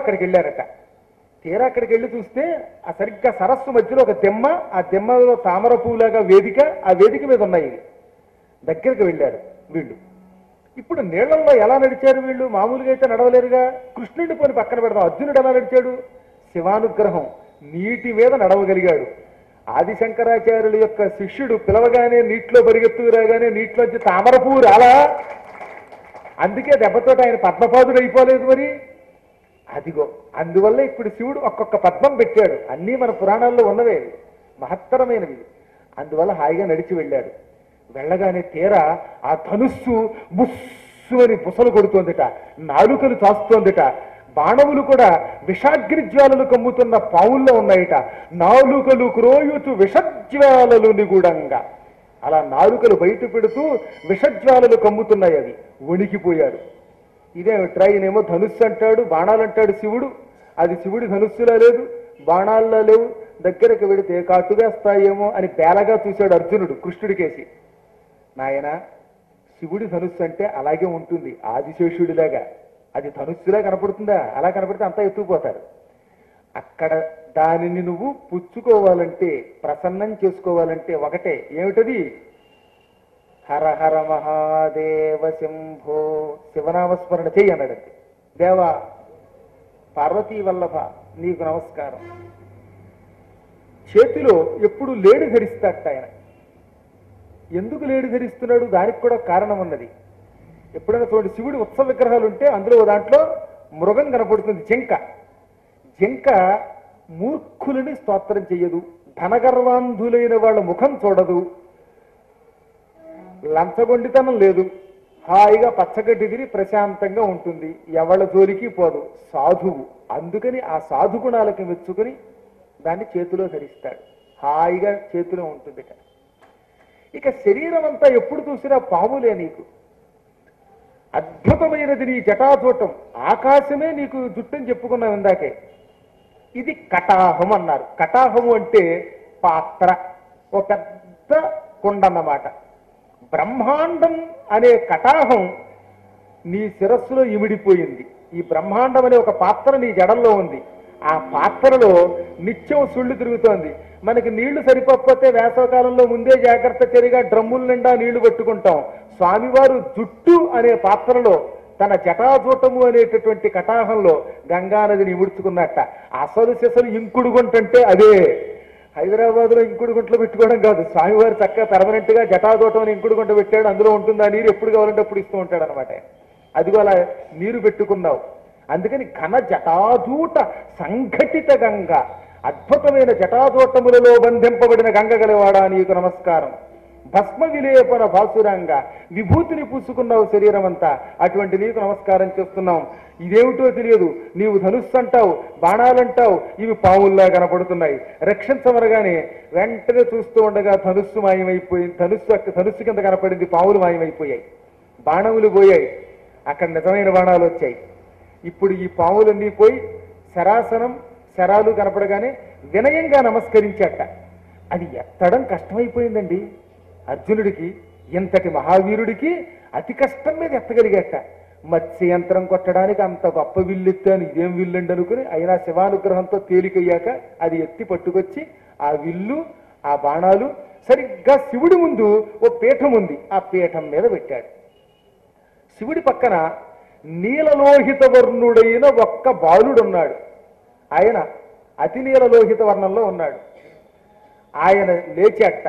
అక్కడికి వెళ్ళారట తీరా అక్కడికి వెళ్ళి చూస్తే ఆ సరిగ్గా సరస్సు మధ్యలో ఒక దెమ్మ ఆ దెమ్మలో తామర పువ్వులాగా వేదిక ఆ వేదిక మీద ఉన్నాయి ఇవి. దగ్గరికి వెళ్ళారు వీళ్ళు ఇప్పుడు నీళ్లలో ఎలా నడిచారు వీళ్ళు మామూలుగా అయితే నడవలేరుగా కృష్ణుడిని పోని పక్కన పెడదాం అర్జునుడు ఎలా నడిచాడు శివానుగ్రహం నీటి మీద నడవగలిగాడు ఆదిశంకరాచార్యుల యొక్క శిష్యుడు పిలవగానే నీటిలో పరిగెత్తు రాగానే నీటిలోంచి తామర పువ్వు రాలా అందుకే దెబ్బతోటి ఆయన పద్మపాదుడు అయిపోలేదు మరి అదిగో అందువల్ల ఇప్పుడు శివుడు ఒక్కొక్క పద్మం పెట్టాడు అన్నీ మన పురాణాల్లో ఉన్నవే ఇవి. మహత్తరమైనవి అందువల్ల హాయిగా నడిచి వెళ్ళాడు వెళ్ళగానే తీరా ఆ ధనుస్సు బుస్సు అని బుసలు కొడుతోందిట నాలుకలు చాస్తోందిట బాణములు కూడా విషాగ్ని జ్వాలలు కమ్ముతున్న పావుల్లో ఉన్నాయిట నాలుకలు క్రోయుచు విషజ్వాలలు నిగూఢంగా అలా నాలుకలు బయట పెడుతూ విషజ్వాలలు కమ్ముతున్నాయి అవి వణికిపోయారు ఇదే ట్రైన్ ఏమో ధనుస్సు అంటాడు బాణాలు అంటాడు శివుడు అది శివుడి ధనుస్సులా లేదు బాణాల్లో లేవు దగ్గరకు వెడితే కాటువేస్తాయేమో అని బేలగా చూశాడు అర్జునుడు కృష్ణుడికేసి నాయన శివుడి ధనుస్సు అంటే అలాగే ఉంటుంది ఆదిశేషుడిలాగా అది ధనుస్సులా కనపడుతుందా అలా కనపడితే అంతా ఎత్తుకుపోతారు అక్కడ దానిని నువ్వు పుచ్చుకోవాలంటే ప్రసన్నం చేసుకోవాలంటే ఒకటే ఏమిటది హర హర మహాదేవ శంభో శివనామస్మరణ చెయ్యి అన్నాడంతే దేవా పార్వతీ వల్లభ నీకు నమస్కారం చేతిలో ఎప్పుడు లేడి ధరిస్తాడట ఆయన ఎందుకు లేడి ధరిస్తున్నాడు దానికి కూడా కారణం ఉన్నది ఎప్పుడైనా చూడండి శివుడి ఉత్సవ విగ్రహాలు ఉంటే అందులో ఓ దాంట్లో మృగం కనపడుతుంది జింక జింక మూర్ఖులని స్తోత్రం చెయ్యదు ధనగర్వాంధులైన వాళ్ళ ముఖం చూడదు లంచగొండితనం లేదు హాయిగా పచ్చగడ్డి తిని ప్రశాంతంగా ఉంటుంది ఎవళ్ళ జోలికి పోదు సాధువు అందుకని ఆ సాధు గుణాలకి మెచ్చుకుని దాన్ని చేతిలో ధరిస్తాడు హాయిగా చేతిలో ఉంటుంది ఇక. ఇక శరీరం అంతా ఎప్పుడు చూసినా పాములే నీకు అద్భుతమైనది నీ జటాజూటం ఆకాశమే నీకు జుట్టని చెప్పుకున్నాం ఇందాకే ఇది కటాహం అన్నారు కటాహము అంటే పాత్ర ఓ పెద్ద కుండ అన్నమాట బ్రహ్మాండం అనే కటాహం నీ శిరస్సులో ఇమిడిపోయింది ఈ బ్రహ్మాండం అనే ఒక పాత్ర నీ జడంలో ఉంది ఆ పాత్రలో నిత్యం సుళ్ళు తిరుగుతోంది మనకి నీళ్లు సరిపోకపోతే వేసవకాలంలో ముందే జాగ్రత్త చర్యగా డ్రమ్ముల నిండా నీళ్లు పెట్టుకుంటాం స్వామివారు జుట్టు అనే పాత్రలో తన జటాజూటము అనేటటువంటి కటాహంలో గంగానదిని ఇముడ్చుకున్నట్ట అసలు సిసలు ఇంకుడు గుంటంటే అదే హైదరాబాద్ లో ఇంకుడు గుంటలు పెట్టుకోవడం కాదు స్వామివారు చక్కగా పెర్మనెంట్ గా జటాదోటం అని ఇంకుడు గుంట పెట్టాడు అందులో ఉంటుంది ఆ నీరు ఎప్పుడు కావాలంటే అప్పుడు ఇస్తూ ఉంటాడు అనమాట అదిగో అలా నీరు పెట్టుకున్నావు అందుకని ఘన జటాజూట సంఘటిత గంగ అద్భుతమైన జటాజూటములలో బంధింపబడిన గంగ గలవాడా నీకు నమస్కారం భస్మ విలేపన భాసురంగా విభూతిని పూసుకున్నావు శరీరం అంతా అటువంటి నీకు నమస్కారం చేస్తున్నాం ఇదేమిటో తెలియదు నీవు ధనుస్సు అంటావు బాణాలంటావు ఇవి పాముల్లా కనపడుతున్నాయి రక్షించమనగానే వెంటనే చూస్తూ ఉండగా ధనుస్సు మాయమైపోయింది ధనుస్సు అక్క- ధనుస్సు కింద కనపడింది పాములు మాయమైపోయాయి బాణములు పోయాయి అక్కడ నిజమైన బాణాలు వచ్చాయి ఇప్పుడు ఈ పాములన్నీ పోయి శరాసనం శరాలు కనపడగానే వినయంగా నమస్కరించట అది ఎత్తడం కష్టమైపోయిందండి అర్జునుడికి ఇంతటి మహావీరుడికి అతి కష్టం మీద ఎత్తగలిగేట మత్స్య యంత్రం కొట్టడానికి అంత గొప్ప విల్లెత్తాను ఇదేం విల్లండి అనుకుని అయినా శివానుగ్రహంతో తేలికయ్యాక అది ఎత్తి పట్టుకొచ్చి ఆ విల్లు ఆ బాణాలు సరిగ్గా శివుడి ముందు ఓ పీఠం ఉంది ఆ పీఠం మీద పెట్టాడు శివుడి పక్కన నీలలోహిత వర్ణుడైన ఒక్క బాలుడున్నాడు ఆయన అతి నీలలోహిత వర్ణంలో ఉన్నాడు ఆయన లేచాట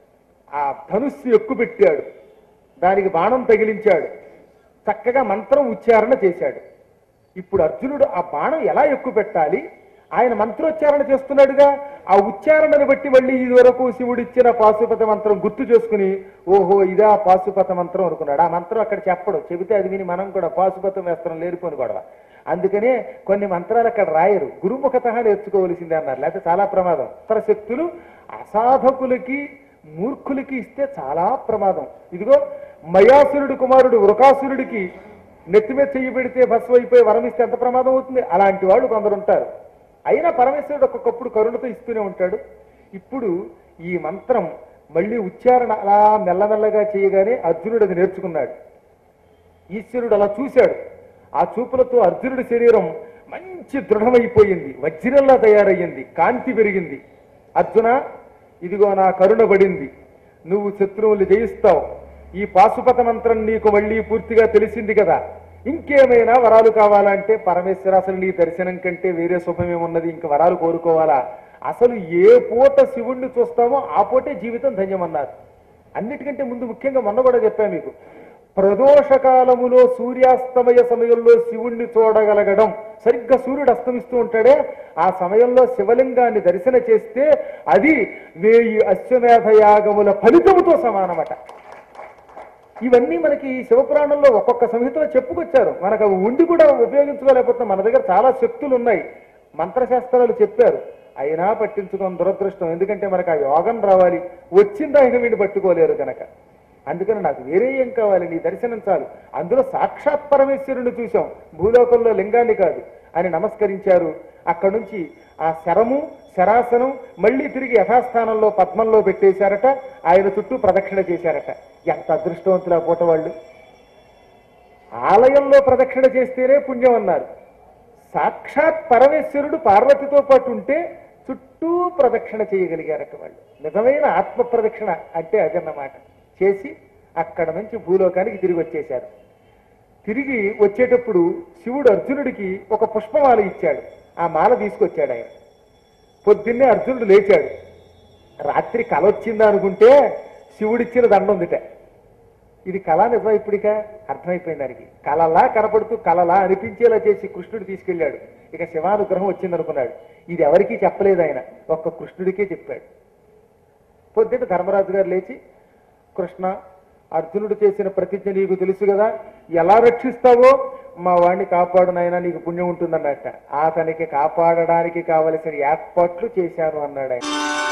ఆ ధనుస్సు ఎక్కుపెట్టాడు దానికి బాణం తగిలించాడు చక్కగా మంత్రం ఉచ్చారణ చేశాడు ఇప్పుడు అర్జునుడు ఆ బాణం ఎలా ఎక్కువ పెట్టాలి ఆయన మంత్రోచ్చారణ చేస్తున్నాడుగా ఆ ఉచ్చారణను బట్టి మళ్ళీ ఇది వరకు శివుడు ఇచ్చిన పాశుపత మంత్రం గుర్తు చేసుకుని ఓహో ఇదా పాశుపత మంత్రం అనుకున్నాడు ఆ మంత్రం అక్కడ చెప్పడు చెబితే అది విని మనం కూడా పాశుపతం వేస్తాం లేరుకొని గొడవ అందుకనే కొన్ని మంత్రాలు అక్కడ రాయరు గురుముఖత నేర్చుకోవలసిందే అన్నారు లేకపోతే చాలా ప్రమాదం ఇతర శక్తులు అసాధకులకి మూర్ఖులకి ఇస్తే చాలా ప్రమాదం ఇదిగో మయాసురుడు కుమారుడు వృకాసురుడికి నెత్తి మీద చెయ్యి పెడితే భస్మ అయిపోయి వరం ఇస్తే ఎంత ప్రమాదం అవుతుంది అలాంటి వాళ్ళు కొందరు ఉంటారు అయినా పరమేశ్వరుడు ఒక్కొక్కప్పుడు కరుణతో ఇస్తూనే ఉంటాడు ఇప్పుడు ఈ మంత్రం మళ్ళీ ఉచ్చారణ అలా మెల్లమెల్లగా చేయగానే అర్జునుడు అది నేర్చుకున్నాడు ఈశ్వరుడు అలా చూశాడు ఆ చూపులతో అర్జునుడి శరీరం మంచి దృఢమైపోయింది వజ్రంలా తయారయ్యింది కాంతి పెరిగింది అర్జున ఇదిగో నా కరుణ పడింది నువ్వు శత్రువులు జయిస్తావు ఈ పాశుపత మంత్రం నీకు మళ్ళీ పూర్తిగా తెలిసింది కదా ఇంకేమైనా వరాలు కావాలంటే పరమేశ్వర అసలు నీ దర్శనం కంటే వేరే శుభమేమున్నది ఇంక వరాలు కోరుకోవాలా అసలు ఏ పూట శివుణ్ణి చూస్తామో ఆ పూటే జీవితం ధన్యమన్నారు అన్నిటికంటే ముందు ముఖ్యంగా మొన్న కూడా చెప్పాను మీకు ప్రదోషకాలములో సూర్యాస్తమయ సమయంలో శివుణ్ణి చూడగలగడం సరిగ్గా సూర్యుడు అస్తమిస్తూ ఉంటాడే ఆ సమయంలో శివలింగాన్ని దర్శన చేస్తే అది వేయి అశ్వమేధ యాగముల ఫలితముతో సమానమట ఇవన్నీ మనకి ఈ శివపురాణంలో ఒక్కొక్క సంహితలో చెప్పుకొచ్చారు మనకు అవి ఉండి కూడా ఉపయోగించుకోలేకపోతే మన దగ్గర చాలా శక్తులు ఉన్నాయి మంత్రశాస్త్రాలు చెప్పారు అయినా పట్టించుకోని దురదృష్టం ఎందుకంటే మనకు ఆ యోగం రావాలి వచ్చిందా ఇక వీడిని పట్టుకోలేరు కనుక అందుకని నాకు వేరే ఏం కావాలి నీ దర్శనం చాలు అందులో సాక్షాత్ పరమేశ్వరుని చూశాం భూలోకంలో లింగాన్ని కాదు అని నమస్కరించారు అక్కడి నుంచి ఆ శరము శరాసనం మళ్ళీ తిరిగి యథాస్థానంలో పద్మంలో పెట్టేశారట ఆయన చుట్టూ ప్రదక్షిణ చేశారట ఎంత అదృష్టవంతులు ఆ పూట వాళ్ళు ఆలయంలో ప్రదక్షిణ చేస్తేనే పుణ్యం అన్నారు సాక్షాత్ పరమేశ్వరుడు పార్వతితో పాటు ఉంటే చుట్టూ ప్రదక్షిణ చేయగలిగారట వాళ్ళు నిజమైన ఆత్మ ప్రదక్షిణ అంటే అదన్నమాట చేసి అక్కడ నుంచి భూలోకానికి తిరిగి వచ్చేశారు తిరిగి వచ్చేటప్పుడు శివుడు అర్జునుడికి ఒక పుష్పమాల ఇచ్చాడు ఆ మాల తీసుకొచ్చాడు ఆయన పొద్దున్నే అర్జునుడు లేచాడు రాత్రి కల వచ్చిందా అనుకుంటే శివుడిచ్చిన దండ ఉందిట ఇది కళ నిజం ఇప్పటిక అర్థమైపోయింది దానికి కలలా కనపడుతూ కలలా అనిపించేలా చేసి కృష్ణుడు తీసుకెళ్ళాడు ఇక శివానుగ్రహం వచ్చిందనుకున్నాడు ఇది ఎవరికీ చెప్పలేదు ఆయన ఒక్క కృష్ణుడికే చెప్పాడు పొద్దున్న ధర్మరాజు గారు లేచి కృష్ణ అర్జునుడు చేసిన ప్రతిజ్ఞ నీకు తెలుసు కదా ఎలా రక్షిస్తావో మా వాడిని కాపాడు నాయనా నీకు పుణ్యం ఉంటుందన్నట్ట అతనికి కాపాడడానికి కావలసిన ఏర్పాట్లు చేశాను అన్నాడు ఆయన